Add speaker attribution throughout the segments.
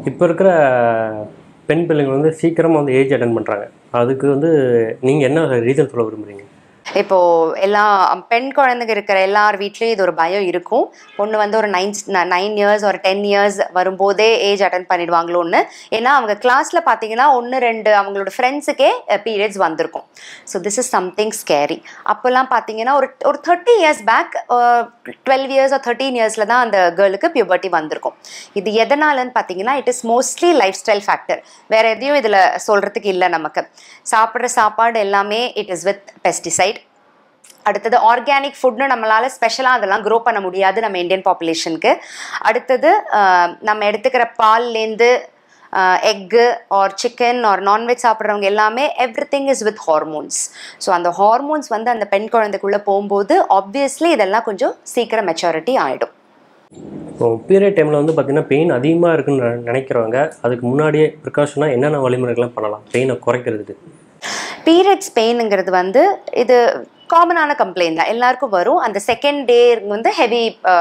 Speaker 1: இப்போ இருக்கிற பெண் பிள்ளைங்க வந்து சீக்கிரமாக வந்து ஏஜ் அட்டன் பண்ணுறாங்க அதுக்கு வந்து நீங்கள் என்ன ரீசன் சொல்ல விரும்புறீங்க
Speaker 2: இப்போ எல்லா பெண் குழந்தைங்க இருக்கிற எல்லார் வீட்லேயும் இது ஒரு பயம் இருக்கும் பொண்ணு வந்து ஒரு நைன் நைன் இயர்ஸ் ஒரு டென் இயர்ஸ் வரும்போதே ஏஜ் அட்டன் பண்ணிடுவாங்களோன்னு ஏன்னா அவங்க கிளாஸில் பார்த்தீங்கன்னா ஒன்று ரெண்டு அவங்களோட ஃப்ரெண்ட்ஸுக்கே பீரியட்ஸ் வந்திருக்கும் so this is something scary அப்போல்லாம் பார்த்தீங்கன்னா ஒரு ஒரு thirty years back twelve years ஒரு தேர்ட்டீன் இயர்ஸில் தான் அந்த கேர்ளுக்கு பியூபர்ட்டி வந்திருக்கும் இது எதனாலன்னு பார்த்தீங்கன்னா it is mostly lifestyle factor வேற எதையும் இதில் சொல்கிறதுக்கு இல்லை நமக்கு சாப்பிட்ற சாப்பாடு எல்லாமே இட் இஸ் வித் பெஸ்டிசைட் அடுத்தது ஆர்கானிக் ஃபுட்னு நம்மளால ஸ்பெஷலாக அதெல்லாம் க்ரோ பண்ண முடியாது நம்ம இந்தியன் பாப்புலேஷனுக்கு அடுத்தது ஆஹ், நம்ம எடுத்துக்கிற பால்லேருந்து egg or chicken or nonveg சாப்பிட்றவங்க எல்லாமே everything is with hormones so அந்த ஹார்மோன்ஸ் வந்து அந்த பெண் குழந்தைக்குள்ளே போகும்போது ஆப்வியஸ்லி இதெல்லாம் கொஞ்சம் சீக்கிரம் மெச்சாரிட்டி ஆகிடும்
Speaker 1: இப்போ பீரியட் டைமில் வந்து பார்த்தீங்கன்னா பெயின் அதிகமாக இருக்குன்னு நினை- நினைக்கிறவங்க அதுக்கு முன்னாடியே ப்ரிகாஷனாக என்னென்ன வழிமுறைகள்லாம் பண்ணலாம் பெயினை குறைக்கிறதுக்கு
Speaker 2: பீரியட்ஸ் பெயினுங்கிறது வந்து இது காமனான கம்ப்ளைண்ட் தான் எல்லாருக்கும் வரும் அந்த செகண்ட் டே வந்து ஹெவி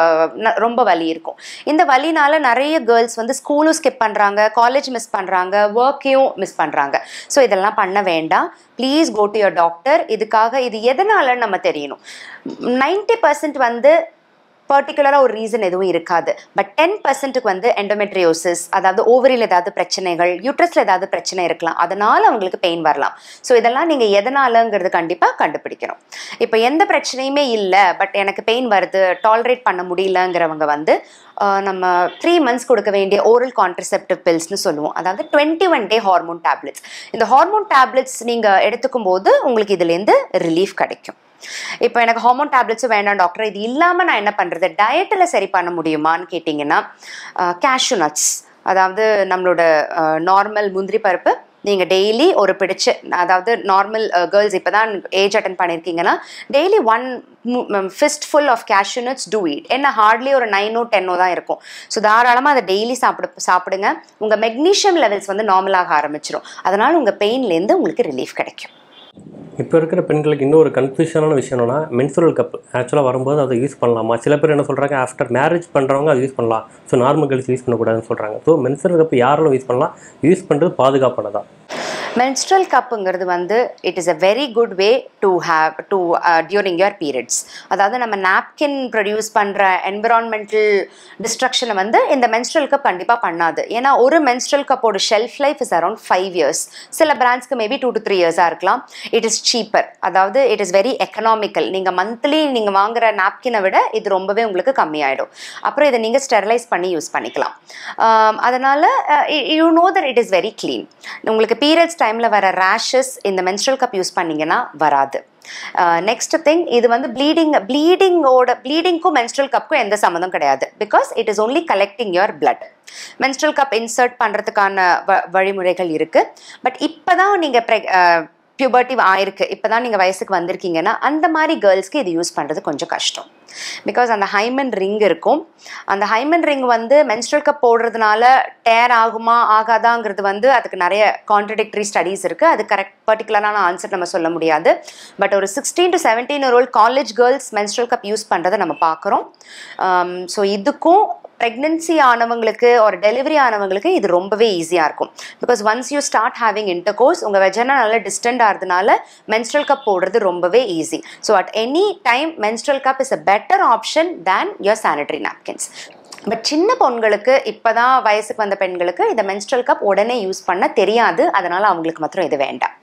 Speaker 2: ரொம்ப வலி இருக்கும் இந்த வலினால நிறைய கேர்ள்ஸ் வந்து ஸ்கூலும் ஸ்கிப் பண்ணுறாங்க காலேஜ் மிஸ் பண்ணுறாங்க ஒர்க்கையும் மிஸ் பண்ணுறாங்க ஸோ இதெல்லாம் பண்ண வேண்டாம் please go to your doctor இதுக்காக இது எதனாலன்னு நம்ம தெரியணும் நைன்டி பர்சன்ட் வந்து பர்டிகுலராக ஒரு ரீசன் எதுவும் இருக்காது பட் டென் பர்சன்ட்டுக்கு வந்து எண்டோமெட்ரியோசிஸ் அதாவது ஓவரியில் ஏதாவது பிரச்சனைகள் யூட்ரஸில் ஏதாவது பிரச்சனை இருக்கலாம் அதனால அவங்களுக்கு பெயின் வரலாம் ஸோ இதெல்லாம் நீங்கள் எதனாலங்கிறது கண்டிப்பாக கண்டுபிடிக்கணும் இப்போ எந்த பிரச்சனையுமே இல்லை பட் எனக்கு பெயின் வருது டாலரேட் பண்ண முடியலங்கிறவங்க வந்து ஆஹ், நம்ம த்ரீ மந்த்ஸ் கொடுக்க வேண்டிய ஓரல் கான்ட்ரசெப்டிவ் பில்ஸ்னு சொல்லுவோம் அதாவது twenty one day hormone tablets இந்த ஹார்மோன் டேப்லெட்ஸ் நீங்கள் எடுத்துக்கும் போது உங்களுக்கு இதுலேருந்து ரிலீஃப் கிடைக்கும் இப்போ எனக்கு ஹார்மோன் டேப்லெட்ஸும் வேண்டாம் டாக்டர் இது இல்லாமல் நான் என்ன பண்ணுறது டயட்டில் சரி பண்ண முடியுமான்னு கேட்டிங்கன்னா கேஷ்யூ நட்ஸ் அதாவது நம்மளோட நார்மல் முந்திரி பருப்பு நீங்கள் டெய்லி ஒரு பிடிச்சு அதாவது நார்மல் கேர்ள்ஸ் இப்போ தான் ஏஜ் அட்டன் பண்ணியிருக்கீங்கன்னா daily one fistful of cashew nuts do it என்ன ஹார்ட்லி ஒரு நைனோ டென்னோ தான் இருக்கும் ஸோ தாராளமாக அதை டெய்லி சாப்பிடு சாப்பிடுங்க உங்கள் மெக்னீஷியம் லெவல்ஸ் வந்து நார்மலாக ஆரம்பிச்சிடும் அதனால் உங்கள் பெயின்லேருந்து உங்களுக்கு ரிலீஃப் கிடைக்கும்
Speaker 1: இப்போ இருக்கிற பெண்களுக்கு இன்னொரு கன்ஃபியூஷனான விஷயம் என்னன்னா மென்சுரல் கப் ஆக்சுவலாக வரும்போது அதை யூஸ் பண்ணலாமா சில பேர் என்ன சொல்கிறாங்க ஆஃப்டர் மேரேஜ் பண்ணுறவங்க அதை யூஸ் பண்ணலாம் ஸோ நார்மல் கேர்ள்ஸ் யூஸ் பண்ணக்கூடாதுன்னு சொல்கிறாங்க ஸோ மென்சுரல் கப் யாரெல்லாம் யூஸ் பண்ணலாம் யூஸ் பண்ணுறது பாதுகாப்பானதா
Speaker 2: menstrual கப்புங்கிறது வந்து it is a very good way to have to during your periods அதாவது நம்ம நாப்கின் ப்ரொடியூஸ் பண்ணுற என்விரான்மெண்டல் டிஸ்ட்ரக்ஷனை வந்து இந்த menstrual கப் கண்டிப்பாக பண்ணாது ஏன்னா ஒரு menstrual கப்போட shelf life is around five years சில பிராண்ட்ஸ்க்கு மேபி டூ டு த்ரீ இயர்ஸாக இருக்கலாம் இட் இஸ் சீப்பர் அதாவது இட் இஸ் வெரி எக்கனாமிக்கல் நீங்கள் மந்த்லி நீங்கள் வாங்குற நாப்கினை விட இது ரொம்பவே உங்களுக்கு கம்மியாயிடும் அப்புறம் இதை நீங்கள் ஸ்டெரிலைஸ் பண்ணி யூஸ் பண்ணிக்கலாம் ஆம், அதனால you know that it is very clean உங்களுக்கு பீரியட்ஸ் டைமில் வர ரேஷஸ் இந்த menstrual கப் யூஸ் பண்ணீங்கன்னா வராது நெக்ஸ்ட் திங் இது வந்து ப்ளீடிங் ப்ளீடிங்கோட ப்ளீடிங்க்கும் menstrual கப்புக்கும் எந்த சம்மந்தம் கிடையாது because it is only collecting your blood menstrual cup insert பண்ணுறதுக்கான வ வழிமுறைகள் இருக்குது பட் இப்போ தான் நீங்கள் பியூபர்ட்டி ஆயிருக்கு இப்போ தான் நீங்கள் வயசுக்கு வந்திருக்கீங்கன்னா அந்த மாதிரி கேர்ள்ஸ்க்கு இது யூஸ் பண்ணுறது கொஞ்சம் கஷ்டம் பிகாஸ் அந்த ஹைமன் ரிங் இருக்கும் அந்த ஹைமன் ரிங் வந்து menstrual கப் போடுறதுனால டேர் ஆகுமா ஆகாதாங்கிறது வந்து அதுக்கு நிறைய கான்ட்ரடிக்டரி ஸ்டடீஸ் இருக்குது அது கரெக்ட் பர்டிகுலரான ஆன்சர் நம்ம சொல்ல முடியாது பட் ஒரு sixteen to seventeen year old college girls menstrual cup use பண்ணுறதை நம்ம பார்க்குறோம் ஸோ இதுக்கும் ப்ரெக்னென்சி ஆனவங்களுக்கு ஒரு டெலிவரி ஆனவங்களுக்கு இது ரொம்பவே ஈஸியாக இருக்கும் because once you start having intercourse உங்கள் வெஜனா நல்லா டிஸ்டன்ட் ஆகிறதுனால menstrual கப் போடுறது ரொம்பவே easy so at any time menstrual cup is a better option than your sanitary napkins but சின்ன பொண்களுக்கு இப்போ தான் வயசுக்கு வந்த பெண்களுக்கு இந்த menstrual கப் உடனே யூஸ் பண்ண தெரியாது அதனால் அவங்களுக்கு மாத்திரம் இது வேண்டாம்